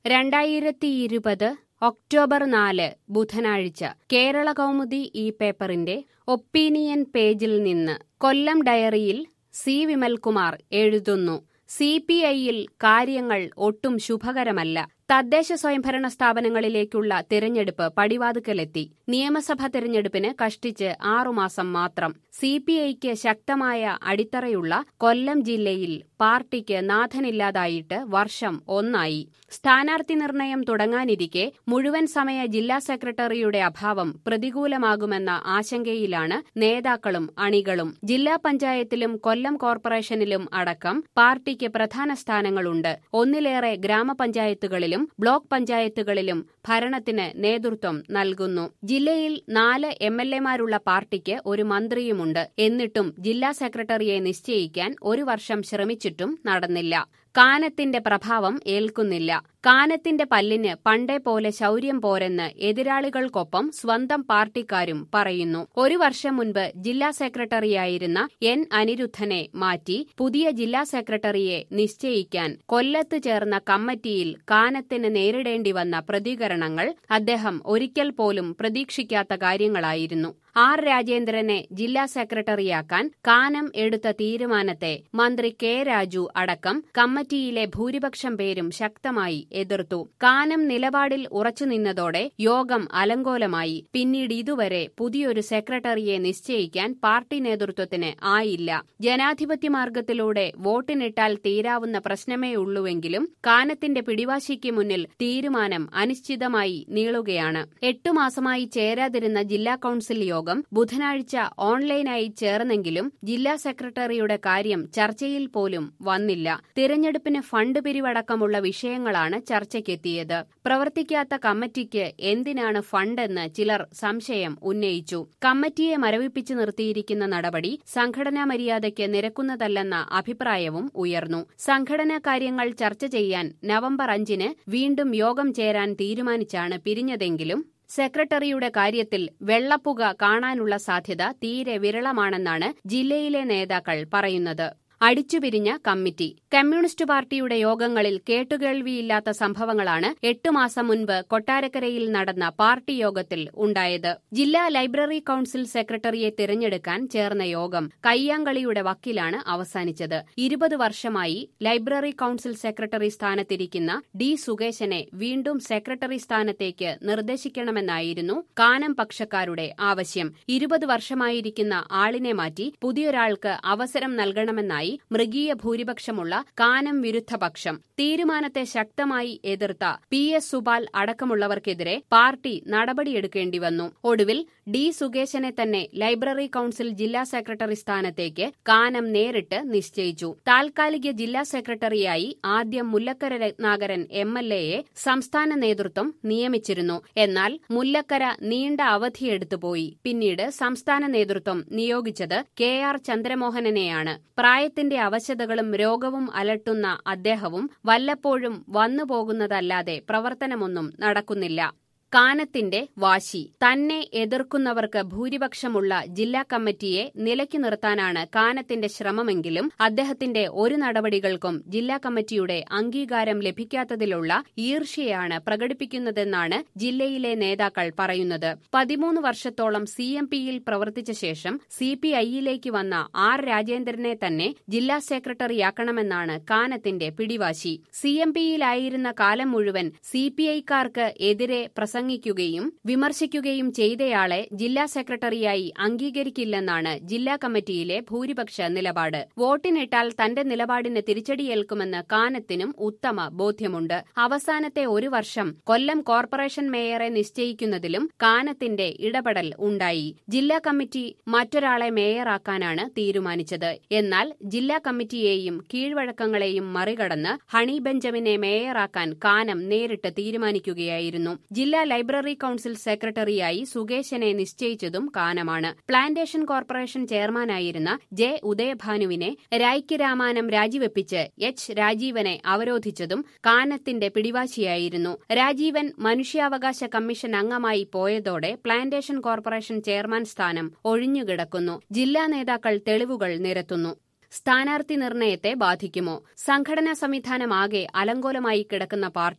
രണ്ടായിരത്തി ഇരുപത് ഒക്ടോബർ നാല് ബുധനാഴ്ച കേരള കൗമുദി ഈ പേപ്പറിന്റെ ഒപ്പീനിയൻ പേജിൽ നിന്ന് കൊല്ലം ഡയറിയിൽ സി വിമൽകുമാർ എഴുതുന്നു സി പി ഐയിൽ കാര്യങ്ങൾ ഒട്ടും ശുഭകരമല്ല തദ്ദേശ സ്വയംഭരണ സ്ഥാപനങ്ങളിലേക്കുള്ള തിരഞ്ഞെടുപ്പ് പടിവാതുക്കലെത്തി നിയമസഭാ തിരഞ്ഞെടുപ്പിന് കഷ്ടിച്ച് ആറുമാസം മാത്രം സി പി ഐക്ക് ശക്തമായ അടിത്തറയുള്ള കൊല്ലം ജില്ലയിൽ പാർട്ടിക്ക് നാഥനില്ലാതായിട്ട് വർഷം ഒന്നായി സ്ഥാനാർത്ഥി നിർണയം തുടങ്ങാനിരിക്കെ മുഴുവൻ സമയ ജില്ലാ സെക്രട്ടറിയുടെ അഭാവം പ്രതികൂലമാകുമെന്ന ആശങ്കയിലാണ് നേതാക്കളും അണികളും ജില്ലാ പഞ്ചായത്തിലും കൊല്ലം കോർപ്പറേഷനിലും അടക്കം പാർട്ടിക്ക് പ്രധാന സ്ഥാനങ്ങളുണ്ട് ഒന്നിലേറെ ഗ്രാമപഞ്ചായത്തുകളിലും ബ്ലോക്ക് പഞ്ചായത്തുകളിലും ഭരണത്തിന് നേതൃത്വം നൽകുന്നു ജില്ലയിൽ നാല് എം എൽ എമാരുള്ള പാർട്ടിക്ക് ഒരു മന്ത്രിയുമുണ്ട് എന്നിട്ടും ജില്ലാ സെക്രട്ടറിയെ നിശ്ചയിക്കാൻ ഒരു വർഷം ശ്രമിച്ചിട്ടും നടന്നില്ല കാനത്തിന്റെ പ്രഭാവം ഏൽക്കുന്നില്ല കാനത്തിന്റെ പല്ലിന് പണ്ടേ പോലെ ശൗര്യം പോരെന്ന് എതിരാളികൾക്കൊപ്പം സ്വന്തം പാർട്ടിക്കാരും പറയുന്നു ഒരു വർഷം മുൻപ് ജില്ലാ സെക്രട്ടറിയായിരുന്ന എൻ അനിരുദ്ധനെ മാറ്റി പുതിയ ജില്ലാ സെക്രട്ടറിയെ നിശ്ചയിക്കാൻ കൊല്ലത്ത് ചേർന്ന കമ്മിറ്റിയിൽ കാനത്തിന് നേരിടേണ്ടി വന്ന പ്രതികരണങ്ങൾ അദ്ദേഹം ഒരിക്കൽ പോലും പ്രതീക്ഷിക്കാത്ത കാര്യങ്ങളായിരുന്നു ആർ രാജേന്ദ്രനെ ജില്ലാ സെക്രട്ടറിയാക്കാൻ കാനം എടുത്ത തീരുമാനത്തെ മന്ത്രി കെ രാജു അടക്കം കമ്മിറ്റിയിലെ ഭൂരിപക്ഷം പേരും ശക്തമായി എതിർത്തു കാനം നിലപാടിൽ ഉറച്ചുനിന്നതോടെ യോഗം അലങ്കോലമായി പിന്നീട് ഇതുവരെ പുതിയൊരു സെക്രട്ടറിയെ നിശ്ചയിക്കാൻ പാർട്ടി നേതൃത്വത്തിന് ആയില്ല ജനാധിപത്യ മാർഗത്തിലൂടെ വോട്ടിനിട്ടാൽ തീരാവുന്ന പ്രശ്നമേ ഉള്ളുവെങ്കിലും കാനത്തിന്റെ പിടിവാശിക്ക് മുന്നിൽ തീരുമാനം അനിശ്ചിതമായി നീളുകയാണ് എട്ടു മാസമായി ചേരാതിരുന്ന ജില്ലാ കൌൺസിൽ യോഗം ബുധനാഴ്ച ഓൺലൈനായി ചേർന്നെങ്കിലും ജില്ലാ സെക്രട്ടറിയുടെ കാര്യം ചർച്ചയിൽ പോലും വന്നില്ല തിരഞ്ഞെടുപ്പിന് ഫണ്ട് പിരിവടക്കമുള്ള വിഷയങ്ങളാണ് ചർച്ചയ്ക്കെത്തിയത് പ്രവർത്തിക്കാത്ത കമ്മിറ്റിക്ക് എന്തിനാണ് ഫണ്ടെന്ന് ചിലർ സംശയം ഉന്നയിച്ചു കമ്മിറ്റിയെ മരവിപ്പിച്ചു നിർത്തിയിരിക്കുന്ന നടപടി സംഘടനാ മര്യാദയ്ക്ക് നിരക്കുന്നതല്ലെന്ന അഭിപ്രായവും ഉയർന്നു സംഘടനാ കാര്യങ്ങൾ ചർച്ച ചെയ്യാൻ നവംബർ അഞ്ചിന് വീണ്ടും യോഗം ചേരാൻ തീരുമാനിച്ചാണ് പിരിഞ്ഞതെങ്കിലും സെക്രട്ടറിയുടെ കാര്യത്തിൽ വെള്ളപ്പുക കാണാനുള്ള സാധ്യത തീരെ വിരളമാണെന്നാണ് ജില്ലയിലെ നേതാക്കൾ പറയുന്നത് അടിച്ചുപിരിഞ്ഞ കമ്മിറ്റി കമ്മ്യൂണിസ്റ്റ് പാർട്ടിയുടെ യോഗങ്ങളിൽ കേട്ടുകേൾവിയില്ലാത്ത സംഭവങ്ങളാണ് എട്ടു മാസം മുൻപ് കൊട്ടാരക്കരയിൽ നടന്ന പാർട്ടി യോഗത്തിൽ ഉണ്ടായത് ജില്ലാ ലൈബ്രറി കൌൺസിൽ സെക്രട്ടറിയെ തിരഞ്ഞെടുക്കാൻ ചേർന്ന യോഗം കയ്യാങ്കളിയുടെ വക്കിലാണ് അവസാനിച്ചത് ഇരുപത് വർഷമായി ലൈബ്രറി കൌൺസിൽ സെക്രട്ടറി സ്ഥാനത്തിരിക്കുന്ന ഡി സുകേശനെ വീണ്ടും സെക്രട്ടറി സ്ഥാനത്തേക്ക് നിർദ്ദേശിക്കണമെന്നായിരുന്നു കാനം പക്ഷക്കാരുടെ ആവശ്യം ഇരുപത് വർഷമായിരിക്കുന്ന ആളിനെ മാറ്റി പുതിയൊരാൾക്ക് അവസരം നൽകണമെന്നായി മൃഗീയ ഭൂരിപക്ഷമുള്ള കാനം വിരുദ്ധ പക്ഷം തീരുമാനത്തെ ശക്തമായി എതിർത്ത പി എസ് സുബാൽ അടക്കമുള്ളവർക്കെതിരെ പാർട്ടി നടപടിയെടുക്കേണ്ടി വന്നു ഒടുവിൽ ഡി സുകേശനെ തന്നെ ലൈബ്രറി കൌൺസിൽ ജില്ലാ സെക്രട്ടറി സ്ഥാനത്തേക്ക് കാനം നേരിട്ട് നിശ്ചയിച്ചു താൽക്കാലിക ജില്ലാ സെക്രട്ടറിയായി ആദ്യം മുല്ലക്കര രത്നാകരൻ എം എൽ എയെ സംസ്ഥാന നേതൃത്വം നിയമിച്ചിരുന്നു എന്നാൽ മുല്ലക്കര നീണ്ട അവധിയെടുത്തുപോയി പിന്നീട് സംസ്ഥാന നേതൃത്വം നിയോഗിച്ചത് കെ ആർ ചന്ദ്രമോഹനനെയാണ് പ്രായത്തിന്റെ അവശതകളും രോഗവും അലട്ടുന്ന അദ്ദേഹവും വല്ലപ്പോഴും വന്നുപോകുന്നതല്ലാതെ പ്രവർത്തനമൊന്നും നടക്കുന്നില്ല കാനത്തിന്റെ വാശി തന്നെ എതിർക്കുന്നവർക്ക് ഭൂരിപക്ഷമുള്ള ജില്ലാ കമ്മിറ്റിയെ നിലയ്ക്കു നിർത്താനാണ് കാനത്തിന്റെ ശ്രമമെങ്കിലും അദ്ദേഹത്തിന്റെ ഒരു നടപടികൾക്കും ജില്ലാ കമ്മിറ്റിയുടെ അംഗീകാരം ലഭിക്കാത്തതിലുള്ള ഈർഷ്യയാണ് പ്രകടിപ്പിക്കുന്നതെന്നാണ് ജില്ലയിലെ നേതാക്കൾ പറയുന്നത് പതിമൂന്ന് വർഷത്തോളം സി എം പിയിൽ പ്രവർത്തിച്ച ശേഷം സി പി ഐയിലേക്ക് വന്ന ആർ രാജേന്ദ്രനെ തന്നെ ജില്ലാ സെക്രട്ടറിയാക്കണമെന്നാണ് കാനത്തിന്റെ പിടിവാശി സി എം പിയിലായിരുന്ന കാലം മുഴുവൻ സി പി ഐക്കാർക്ക് എതിരെ പ്രസംഗിക്കുകയും വിമർശിക്കുകയും ചെയ്തയാളെ ജില്ലാ സെക്രട്ടറിയായി അംഗീകരിക്കില്ലെന്നാണ് ജില്ലാ കമ്മിറ്റിയിലെ ഭൂരിപക്ഷ നിലപാട് വോട്ടിനിട്ടാൽ തന്റെ നിലപാടിന് തിരിച്ചടിയേൽക്കുമെന്ന് കാനത്തിനും ഉത്തമ ബോധ്യമുണ്ട് അവസാനത്തെ ഒരു വർഷം കൊല്ലം കോർപ്പറേഷൻ മേയറെ നിശ്ചയിക്കുന്നതിലും കാനത്തിന്റെ ഇടപെടൽ ഉണ്ടായി ജില്ലാ കമ്മിറ്റി മറ്റൊരാളെ മേയറാക്കാനാണ് തീരുമാനിച്ചത് എന്നാൽ ജില്ലാ കമ്മിറ്റിയെയും കീഴ്വഴക്കങ്ങളെയും മറികടന്ന് ഹണി ബെഞ്ചമിനെ മേയറാക്കാൻ കാനം നേരിട്ട് തീരുമാനിക്കുകയായിരുന്നു ജില്ലാ ലൈബ്രറി കൌൺസിൽ സെക്രട്ടറിയായി സുകേശനെ നിശ്ചയിച്ചതും കാനമാണ് പ്ലാന്റേഷൻ കോർപ്പറേഷൻ ചെയർമാനായിരുന്ന ജെ ഉദയഭാനുവിനെ രായ്ക്ക് രാമാനം രാജിവെപ്പിച്ച് എച്ച് രാജീവനെ അവരോധിച്ചതും കാനത്തിന്റെ പിടിവാശിയായിരുന്നു രാജീവൻ മനുഷ്യാവകാശ കമ്മീഷൻ അംഗമായി പോയതോടെ പ്ലാന്റേഷൻ കോർപ്പറേഷൻ ചെയർമാൻ സ്ഥാനം ഒഴിഞ്ഞുകിടക്കുന്നു ജില്ലാ നേതാക്കൾ തെളിവുകൾ നിരത്തുന്നു സ്ഥാനാർത്ഥി നിർണയത്തെ ബാധിക്കുമോ സംഘടനാ സംവിധാനമാകെ അലങ്കോലമായി കിടക്കുന്ന പാർട്ടിയിൽ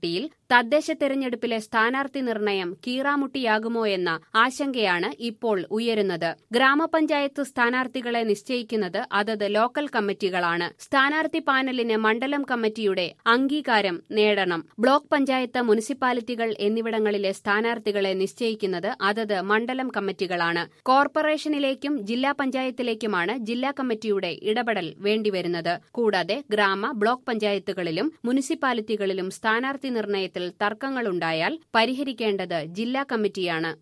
തദ്ദേശ തെരഞ്ഞെടുപ്പിലെ സ്ഥാനാർത്ഥി നിർണയം കീറാമുട്ടിയാകുമോ എന്ന ആശങ്കയാണ് ഇപ്പോൾ ഉയരുന്നത് ഗ്രാമപഞ്ചായത്ത് സ്ഥാനാർത്ഥികളെ നിശ്ചയിക്കുന്നത് അതത് ലോക്കൽ കമ്മിറ്റികളാണ് സ്ഥാനാർത്ഥി പാനലിന് മണ്ഡലം കമ്മിറ്റിയുടെ അംഗീകാരം നേടണം ബ്ലോക്ക് പഞ്ചായത്ത് മുനിസിപ്പാലിറ്റികൾ എന്നിവിടങ്ങളിലെ സ്ഥാനാർത്ഥികളെ നിശ്ചയിക്കുന്നത് അതത് മണ്ഡലം കമ്മിറ്റികളാണ് കോർപ്പറേഷനിലേക്കും ജില്ലാ പഞ്ചായത്തിലേക്കുമാണ് ജില്ലാ കമ്മിറ്റിയുടെ ഇടപെടൽ വേണ്ടിവരുന്നത് കൂടാതെ ഗ്രാമ ബ്ലോക്ക് പഞ്ചായത്തുകളിലും മുനിസിപ്പാലിറ്റികളിലും സ്ഥാനാർത്ഥി നിർണയത്തിൽ തർക്കങ്ങളുണ്ടായാൽ പരിഹരിക്കേണ്ടത് ജില്ലാ കമ്മിറ്റിയാണ്